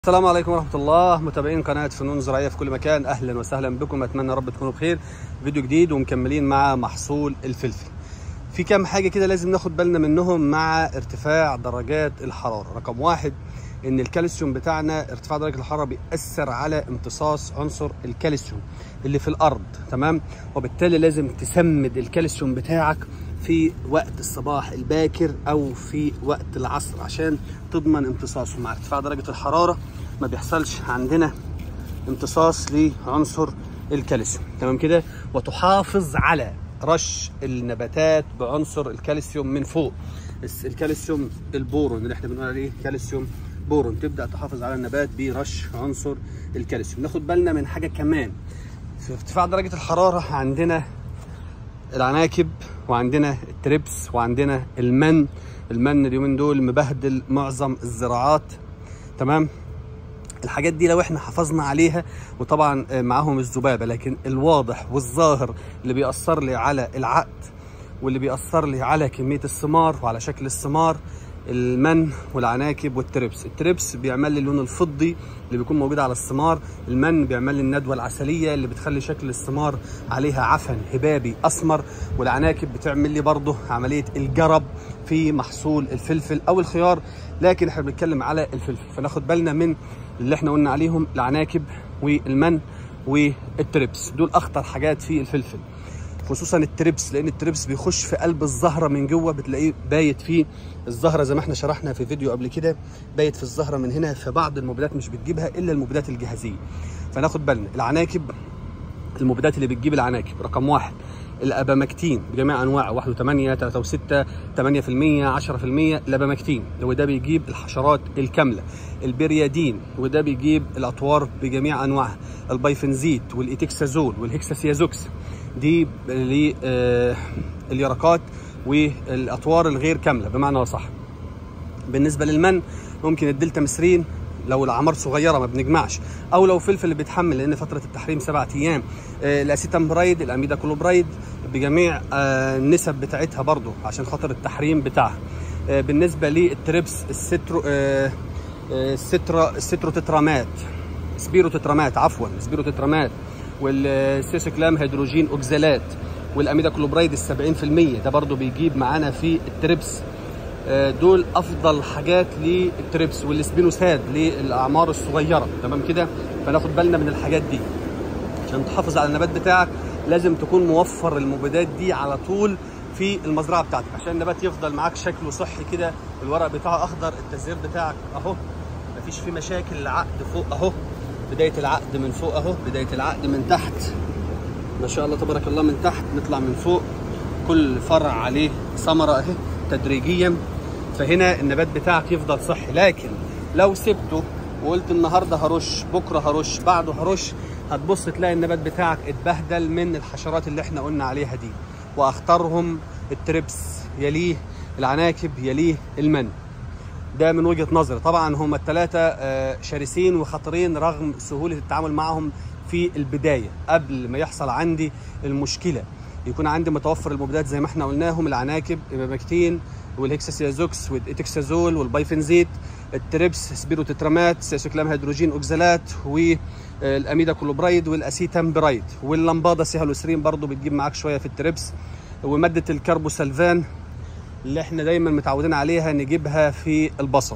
السلام عليكم ورحمة الله متابعين قناة فنون زراعية في كل مكان أهلا وسهلا بكم أتمنى يا رب تكونوا بخير فيديو جديد ومكملين مع محصول الفلفل في كام حاجة كده لازم ناخد بالنا منهم مع ارتفاع درجات الحرارة رقم واحد ان الكالسيوم بتاعنا ارتفاع درجة الحرارة بيأثر على امتصاص عنصر الكالسيوم اللي في الأرض تمام وبالتالي لازم تسمد الكالسيوم بتاعك في وقت الصباح الباكر او في وقت العصر عشان تضمن امتصاصه مع ارتفاع درجه الحراره ما بيحصلش عندنا امتصاص لعنصر الكالسيوم تمام كده وتحافظ على رش النباتات بعنصر الكالسيوم من فوق الكالسيوم البورون اللي احنا بنقول عليه كالسيوم بورون تبدا تحافظ على النبات برش عنصر الكالسيوم ناخد بالنا من حاجه كمان في ارتفاع درجه الحراره عندنا العناكب وعندنا التريبس وعندنا المن المن اليومين دول مبهدل معظم الزراعات تمام الحاجات دي لو احنا حافظنا عليها وطبعا معاهم الذبابه لكن الواضح والظاهر اللي بيأثر لي على العقد واللي بيأثر لي على كميه الثمار وعلى شكل الثمار المن والعناكب والتريبس التريبس بيعمل لي اللون الفضي اللي بيكون موجود على الثمار المن بيعمل لي الندوه العسليه اللي بتخلي شكل الثمار عليها عفن هبابي اسمر والعناكب بتعمل لي برضه عمليه الجرب في محصول الفلفل او الخيار لكن احنا بنتكلم على الفلفل فناخد بالنا من اللي احنا قلنا عليهم العناكب والمن والتريبس دول اخطر حاجات في الفلفل خصوصا التريبس لان التريبس بيخش في قلب الزهره من جوه بتلاقيه بايت فيه الزهره زي ما احنا شرحنا في فيديو قبل كده بايت في الزهره من هنا فبعض المبيدات مش بتجيبها الا المبيدات الجاهزيه فناخد بالنا العناكب المبيدات اللي بتجيب العناكب رقم واحد الابامكتين بجميع انواعه 1 و8 3 و6 8% 10% الابامكتين وده بيجيب الحشرات الكامله البريادين وده بيجيب الاطوار بجميع انواعها البايفنزيت والايتكسازول والهكساسيازوكس دي لليرقات والاطوار الغير كامله بمعنى صح بالنسبه للمن ممكن الدلتا مسرين لو الاعمار صغيره ما بنجمعش او لو فلفل اللي بيتحمل لان فتره التحريم سبعة ايام آه الاسيتامبرايد الاميدا كلوبرايد بجميع آه النسب بتاعتها برضو عشان خاطر التحريم بتاعها آه بالنسبه للتريبس السترو آه السترا السترو تترامات سبيرو تترامات عفوا سبيرو تترامات والسيسوكلام هيدروجين اوكزالات والاميدا كلوبرايد ال 70% ده برضو بيجيب معانا في التريبس دول افضل حاجات للتريبس والسبينوساد للاعمار الصغيره تمام كده فناخد بالنا من الحاجات دي عشان تحافظ على النبات بتاعك لازم تكون موفر المبيدات دي على طول في المزرعه بتاعتك عشان النبات يفضل معاك شكله صحي كده الورق بتاعه اخضر التزهير بتاعك اهو مفيش فيه مشاكل العقد فوق اهو بدايه العقد من فوق اهو بدايه العقد من تحت ما شاء الله تبارك الله من تحت نطلع من فوق كل فرع عليه ثمره اهي تدريجيا فهنا النبات بتاعك يفضل صحي لكن لو سبته وقلت النهارده هرش بكره هرش بعده هرش هتبص تلاقي النبات بتاعك اتبهدل من الحشرات اللي احنا قلنا عليها دي واخطرهم التريبس يليه العناكب يليه المن ده من وجهه نظري طبعا هم الثلاثه شرسين وخطرين رغم سهوله التعامل معهم في البدايه قبل ما يحصل عندي المشكله يكون عندي متوفر المبيدات زي ما احنا قلناهم العناكب البامكتين والهكساسيازوكس والاتكسازول والبايفنزيت التريبس سبيرو تترامات سيسوكلام هيدروجين اوكزالات والاميدا كلوبرايد والاسيتامبرايد واللمبادا سيهالوسرين برضو بتجيب معاك شويه في التريبس وماده الكربوسلفان اللي احنا دايما متعودين عليها نجيبها في البصل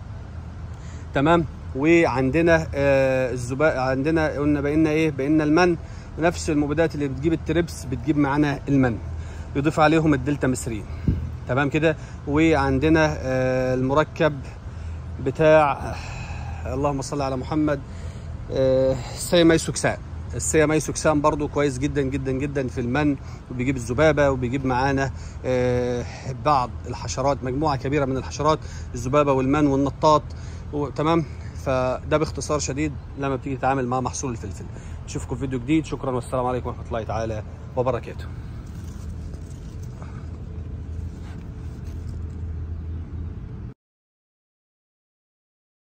تمام وعندنا آه الزباء عندنا قلنا بقينا ايه بقينا المن نفس المبيدات اللي بتجيب التريبس بتجيب معانا المن يضيف عليهم الدلتا مسرين تمام كده وعندنا آه المركب بتاع اللهم صل على محمد آه السياميسوكسان السياميسوكسان برضو كويس جدا جدا جدا في المن وبيجيب الذبابه وبيجيب معانا آه بعض الحشرات مجموعه كبيره من الحشرات الذبابه والمن والنطاط تمام فده باختصار شديد لما بتيجي تتعامل مع محصول الفلفل نشوفكم في فيديو جديد شكرا والسلام عليكم ورحمه الله تعالى وبركاته